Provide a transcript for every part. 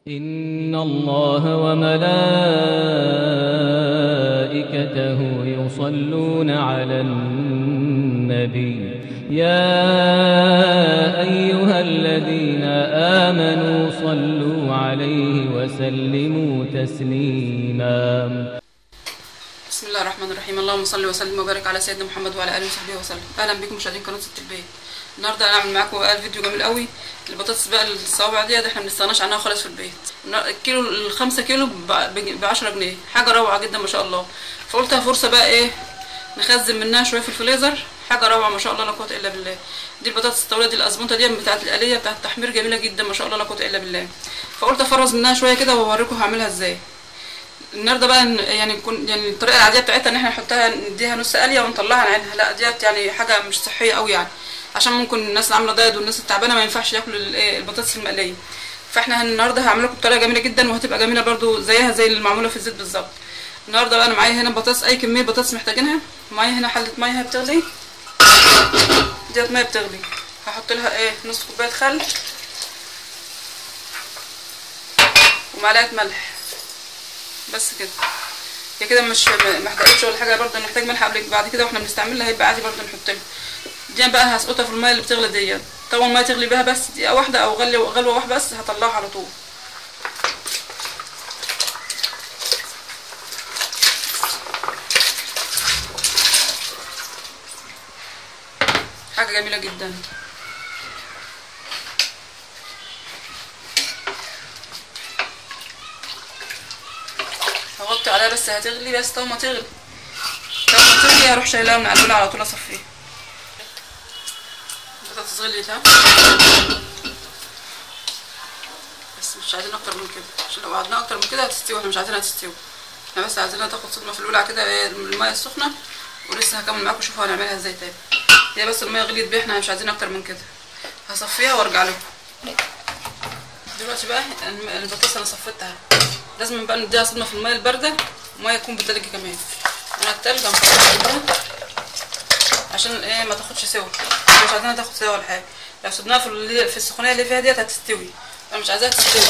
إن الله وملائكته يصلون على النبي يا أيها الذين آمنوا صلوا عليه وسلموا تسليما بسم الله الرحمن الرحيم اللهم صل وسلم وبارك على سيدنا محمد وعلى اله وصحبه وسلم اهلا بكم مشاهدين قناه ست البيت النهارده هنعمل معاكم بقى الفيديو جميل قوي البطاطس بقى الصوابع ديت احنا ما بنستغناش عنها خالص في البيت الكيلو الخمسة كيلو ب 10 جنيه حاجه روعه جدا ما شاء الله فقلتها فرصه بقى ايه نخزن منها شويه في الفريزر حاجه روعه ما شاء الله لا قوه الا بالله دي البطاطس الطويله دي الازمنطه دي بتاعت الاليه بتاعت التحمير جميله جدا ما شاء الله لا قوه الا بالله فقلت افرز منها شويه كده واوريكم هعملها ازاي النهارده بقى ن- يعني نكون يعني الطريقه العاديه بتاعتها ان احنا نحطها نديها نص قليه ونطلعها نعينها لا ديت يعني حاجه مش صحيه قوي يعني عشان ممكن الناس اللي عامله دايت والناس التعبانه ما ينفعش ياكلوا ال- إيه البطاطس المقليه فاحنا النهارده هعمل لكم بطريقه جميله جدا وهتبقى جميله برضو زيها زي اللي معموله في الزيت بالظبط النهارده بقى انا معايا هنا بطاطس اي كميه بطاطس محتاجينها معايا هنا حله ميه بتغلي ديت ميه بتغلي هحط لها ايه نص كوبايه خل ومعلقه ملح بس كده هي كده مش ما احتاجتش ولا حاجه برضه نحتاج ملح قبل بعد كده واحنا بنستعملها هيبقى عادي برضه نحط لها دي بقى هسقطها في الميه اللي بتغلي ديت طبعا الميه تغلي بيها بس دقيقه واحده او غلي غلوه واحده بس هطلعها على طول حاجه جميله جدا هغطي عليها بس هتغلي بس طول ما تغلي طول ما تغلي هروح شايلاها من على على طول اصفيها البطاطس غليت ها بس مش عايزين اكتر من كده عشان لو قعدنا اكتر من كده هتستوي احنا مش عايزينها تستوي احنا بس عايزينها تاخد صدمه في الولعه كده إيه، الميه السخنه ولسه هكمل معاكم شوفوا هنعملها ازاي تاني هي بس الميه غليت بيها احنا مش عايزين اكتر من كده هصفيها وارجع لكم دلوقتي بقى الم- البطاطس انا صفيتها لازم بقى نديها صدمه في الميه البارده الميه تكون بالتلج كمان انا التلج هنحطها كده عشان ايه ما تاخدش سوا مش عايزينها تاخد سوا ولا حاجه لو سيبناها في اللي- في السخونيه اللي فيها ديت هتستوي انا مش عايزاها تستوي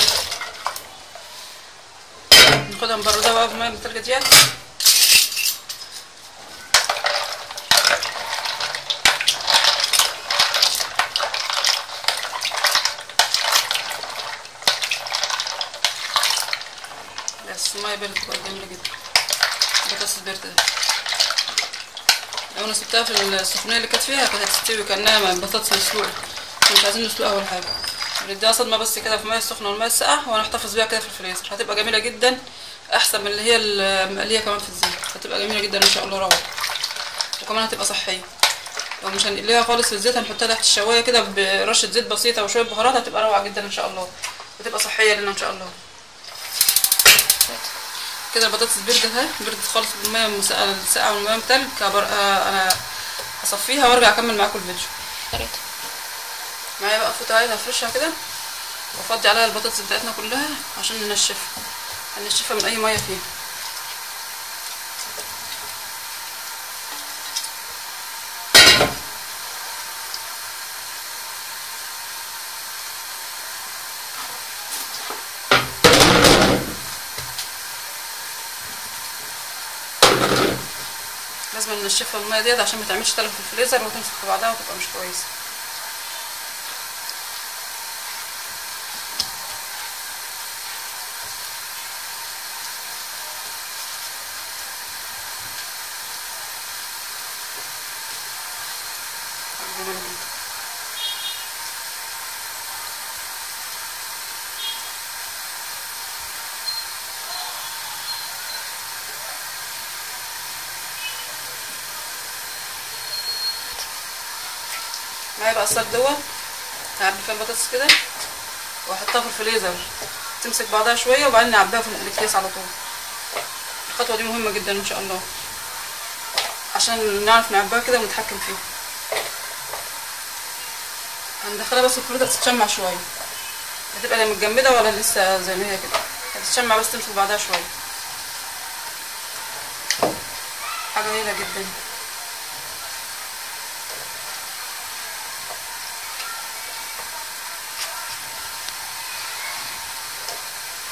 ناخدها نبردها بقى في الميه بالتلج ديت بس الميه بردت بقى جميله جدا البطاطس بردت لو انا سبتها في السخونيه اللي كانت فيها كانت هتستوي كانها بطاطس مسلوقه مش عايزين نسلقها ولا حاجه بنديها صدمه بس كده في الميه السخنه والميه الساقعه ونحتفظ بيها كده في الفريزر هتبقى جميله جدا احسن من اللي هي المقليه كمان في الزيت هتبقى جميله جدا ان شاء الله روعه وكمان هتبقى صحيه لو مش هنقليها خالص في الزيت هنحطها تحت الشوايه كده برشه زيت بسيطه وشويه بهارات هتبقى روعه جدا ان شاء الله وتبقى صحيه لنا ان شاء الله كده البطاطس بردت اهي بردت خالص بالميه المسقعه الساقعه والميه التلج هبر- آه، انا هصفيها وارجع اكمل معاكم الفيديو معايا بقى فوطه اهي هفرشها كده وافضي عليها البطاطس بتاعتنا كلها عشان ننشفها هنشفها من اي ميه فيها لازم ننشفها الميه ديت عشان ما تعملش تلف في الفريزر وتمسك في بعضها وتبقى مش كويسه جميلة جدا. معايا بقى الصاج دوت هعبي فيها البطاطس كده واحطها في الفريزر تمسك بعضها شويه وبعدين نعبيها في الاكياس على طول الخطوه دي مهمه جدا ان شاء الله عشان نعرف نعبيها كده ونتحكم فيها هندخلها بس الفريزر تتشمع شويه هتبقى لا متجمده ولا لسه زي ما هي كده هتتشمع بس تمسك بعضها شويه حاجه جميله جدا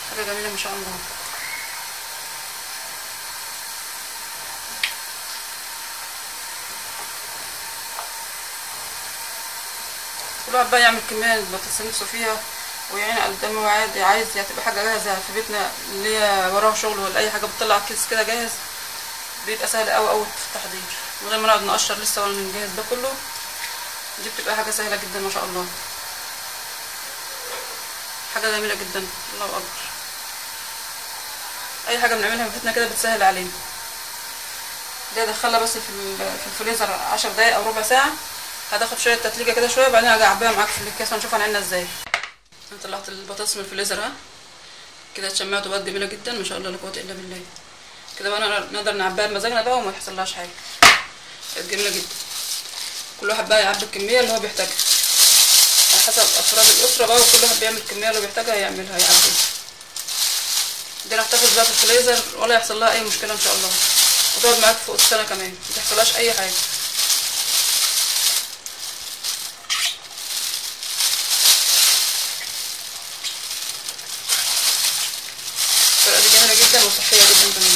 حاجه جميله ما شاء الله كل واحد بقى يعمل كمية البطاطس نفسه فيها ويعني قدام هو عادي عايز يعني تبقى حاجة جاهزة في بيتنا اللي هي وراه شغل ولا أي حاجة بتطلع كيس كده جاهز بيبقى سهل أوي أوي في التحضير من غير ما نقعد نقشر لسه ولا نجهز ده كله دي بتبقى حاجة سهلة جدا ما شاء الله حاجة جميلة جدا الله أكبر أي حاجة بنعملها في بيتنا كده بتسهل علينا دي ادخلها بس في ال- في الفريزر عشر دقايق او ربع ساعه هتاخد شويه تتليجه كده شويه بعدين هاجي اعبيها معاك في الكاس ونشوف هنعملها ازاي انا طلعت البطاطس من الفريزر ها كده اتشمعت وبقت جميله جدا ما شاء الله لا قوه الا بالله كده بقى نقدر- نقدر نعبيها بمزاجنا بقى وما يحصلهاش حاجه بقت جميله جدا كل واحد بقى يعبي الكميه اللي هو بيحتاجها على حسب افراد الاسره بقى وكل واحد بيعمل الكميه اللي بيحتاجها يعملها يعبيها دي هتحتفظ بقى في الفريزر ولا يحصل لها اي مشكله ان شاء الله وتقعد معاك فوق السنه كمان ما تحصلهاش اي حاجه الطريقه دي جميله جدا وصحيه جدا كمان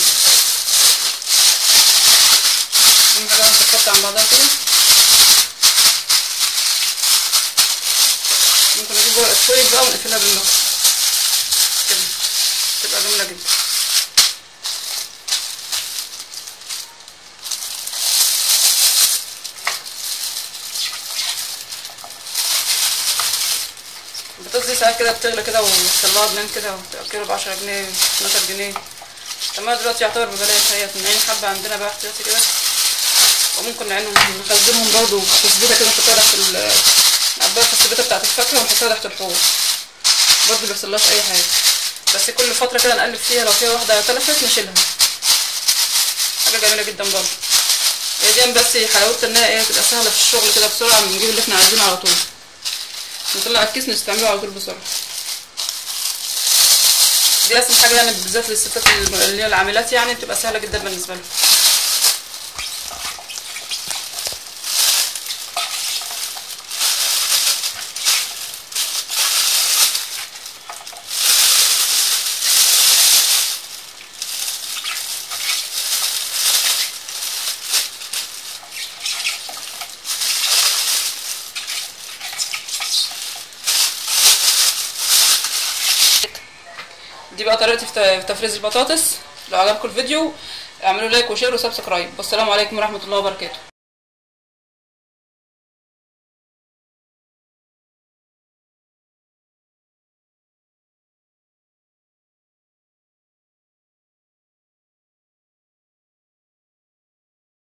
اهم حاجه انت تحط عن بعضها كده ممكن نجيب ورقه فويل بقى ونقفلها بالمكوى كده تبقى جميله جدا البطاطس دي ساعات كده بتغلى كده ويحصلها جنان كده وتبقى كيلو بعشرة جنيه 12 جنيه تمام دلوقتي يعتبر ببلاش هي نعين حبة عندنا بقى احتياطي كده وممكن نعينهم نخزنهم برضه في تثبيتة كده نحطها تحت ال نعبيها في التثبيتة بتاعت الفاكهة ونحطها تحت الحوض برضه مبيحصلهاش أي حاجة بس كل فترة كده نقلب فيها لو فيها واحدة تلفت نشيلها حاجة جميلة جدا برضه هي دي بس حلاوتها إنها إيه تبقى سهلة في الشغل كده بسرعة بنجيب اللي احنا عايزينه على طول نطلع الكيس نستعمله على طول بسرعة دي أسهل حاجة يعني بالذات للستات الم- اللي هي العاملات يعني بتبقى سهلة جدا بالنسبة لهم دي بقى طريقتي في ت- في تفريز البطاطس لو عجبكم الفيديو اعملوا لايك وشير وسبسكرايب والسلام عليكم ورحمة الله وبركاته